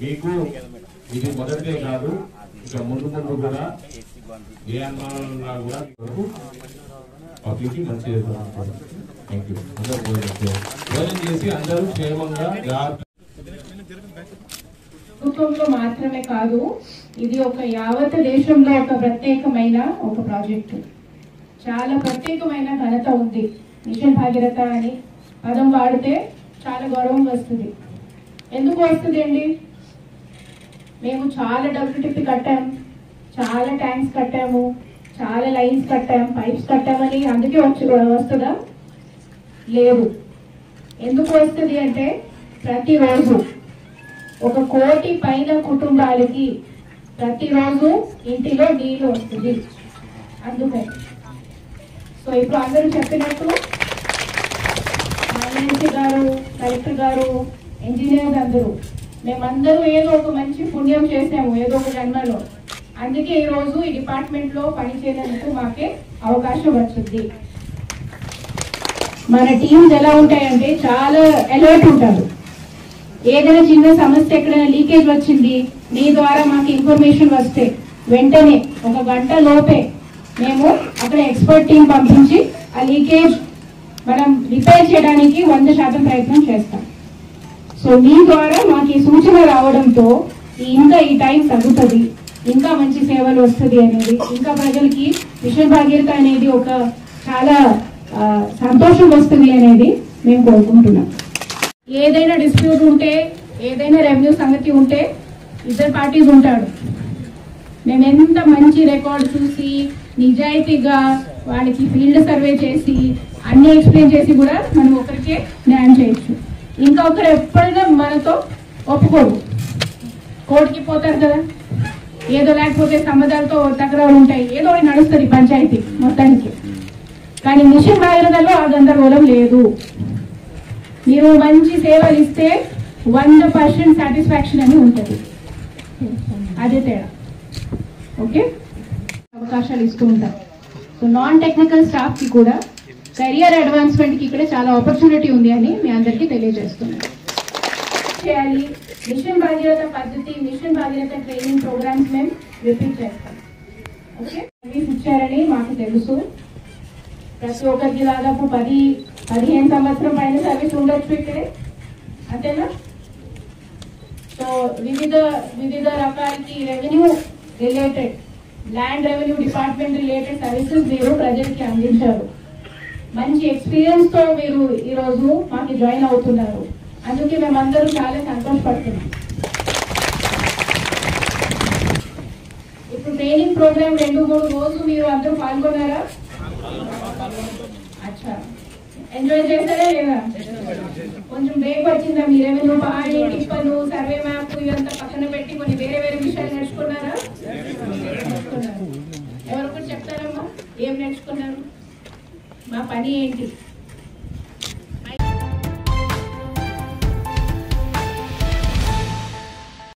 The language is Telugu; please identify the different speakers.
Speaker 1: మీకు ఇది మొదటిదే కాదు ఇక ముందు ముందు కూడా ఏ అనుమానాలున్నా కూడా మీకు పబ్లిక్ మంచి థ్యాంక్ యూ అందరూ భోజనం చేయండి. భోజనం చేసి అందరూ క్షేమంగా జాగ్రత్త
Speaker 2: ప్రభుత్వంలో మాత్రమే కాదు ఇది ఒక యావత్ దేశంలో ఒక ప్రత్యేకమైన ఒక ప్రాజెక్టు చాలా ప్రత్యేకమైన ఘనత ఉంది మిషన్ భాగీరథ అని పదం వాడితే చాలా గౌరవం వస్తుంది ఎందుకు వస్తుంది అండి మేము చాలా డబ్బులు టిప్పి కట్టాం చాలా ట్యాంక్స్ కట్టాము చాలా లైన్స్ కట్టాం పైప్స్ కట్టామని అందుకే వచ్చి వస్తుందా లేదు ఎందుకు వస్తుంది అంటే ప్రతిరోజు ఒక కోటి పైన కుటుంబాలకి ప్రతిరోజు ఇంటిలో నీళ్లు వస్తుంది అందుకని సో ఇప్పుడు అందరూ చెప్పినట్టు ఎమ్మెల్సీ గారు కలెక్టర్ గారు ఇంజనీర్స్ అందరూ మేమందరూ ఏదో ఒక మంచి పుణ్యం చేసాము ఏదో ఒక జన్మలో అందుకే ఈ రోజు ఈ డిపార్ట్మెంట్ లో పనిచేయడానికి మాకే అవకాశం వచ్చింది మన టీమ్స్ ఎలా ఉంటాయంటే చాలా అలర్ట్ ఉంటారు ఏదైనా చిన్న సమస్య ఎక్కడైనా లీకేజ్ వచ్చింది మీ ద్వారా మాకు ఇన్ఫర్మేషన్ వస్తే వెంటనే ఒక గంట లోపే మేము అక్కడ ఎక్స్పర్ట్ టీం పంపించి ఆ లీకేజ్ మనం రిపేర్ చేయడానికి వంద శాతం ప్రయత్నం చేస్తాం సో మీ ద్వారా మాకు ఈ సూచన రావడంతో ఈ ఇంకా ఈ టైం తగ్గుతుంది ఇంకా మంచి సేవలు వస్తుంది అనేది ఇంకా ప్రజలకి మిషన్ భాగీరథ అనేది ఒక చాలా ఆ, సంతోషం వస్తుంది అనేది మేము కోరుకుంటున్నాం ఏదైనా డిస్ప్యూట్ ఉంటే ఏదైనా రెవెన్యూ సంగతి ఉంటే ఇద్దరు పార్టీస్ ఉంటాడు మేము ఎంత మంచి రికార్డ్ చూసి నిజాయితీగా వాళ్ళకి ఫీల్డ్ సర్వే చేసి అన్ని ఎక్స్ప్లెయిన్ చేసి కూడా మనం ఒకరికే న్యాయం చేయొచ్చు ఇంకా ఒకరు ఎప్పుడైనా మనతో ఒప్పుకోరు కోర్టుకి పోతారు కదా ఏదో లేకపోతే సంబంధాలతో తగరాలు ఉంటాయి ఏదో ఒకటి నడుస్తుంది పంచాయతీ మొత్తానికి కానీ మిషన్ భాగీరథలో ఆ గందరగోళం లేదు మీరు మంచి సేవలు ఇస్తే వంద పర్సెంట్ సాటిస్ఫాక్షన్ అని ఉంటుంది అదే తేడా ఓకే అవకాశాలు ఇస్తూ ఉంటారు సో నాన్ టెక్నికల్ స్టాఫ్ కి కూడా కెరియర్ అడ్వాన్స్మెంట్ కి ఇక్కడ చాలా ఆపర్చునిటీ ఉంది అని మీ అందరికీ తెలియజేస్తున్నాను చేయాలి మిషన్ భాగీరథ పద్ధతి మిషన్ భాగీరథ ట్రైనింగ్ ప్రోగ్రామ్స్ మేము రిపీట్ చేస్తాం ఓకే సర్వీస్ ఇచ్చారని మాకు తెలుసు ప్రతి ఒక్కరికి దాదాపు పది పదిహేను సంవత్సరం పైన సర్వీస్ ఉండొచ్చు ఇక్కడే అంతేనా సో వివిధ వివిధ రకాలకి revenue related land revenue department related services మీరు ప్రజలకి అందించారు మంచి ఎక్స్పీరియన్స్ తో మీరు ఈ రోజు మాకు జాయిన్ అవుతున్నారు అందుకే మేమందరూ చాలా సంతోషపడుతున్నాం ఇప్పుడు ట్రైనింగ్ ప్రోగ్రామ్ రెండు మూడు రోజు మీరు అందరూ పాల్గొన్నారా అచ్చా ఎంజాయ్ చేస్తారా లేదా కొంచెం బ్రేక్ వచ్చిందా మీ రెవెన్యూ పహాడి టిప్పను సర్వే మ్యాప్ ఇదంతా పక్కన పెట్టి కొన్ని వేరే వేరే విషయాలు నేర్చుకున్నారా నేర్చుకున్నారు ఎవరొకరు చెప్తారమ్మా ఏం నేర్చుకున్నారు మా పని ఏంటి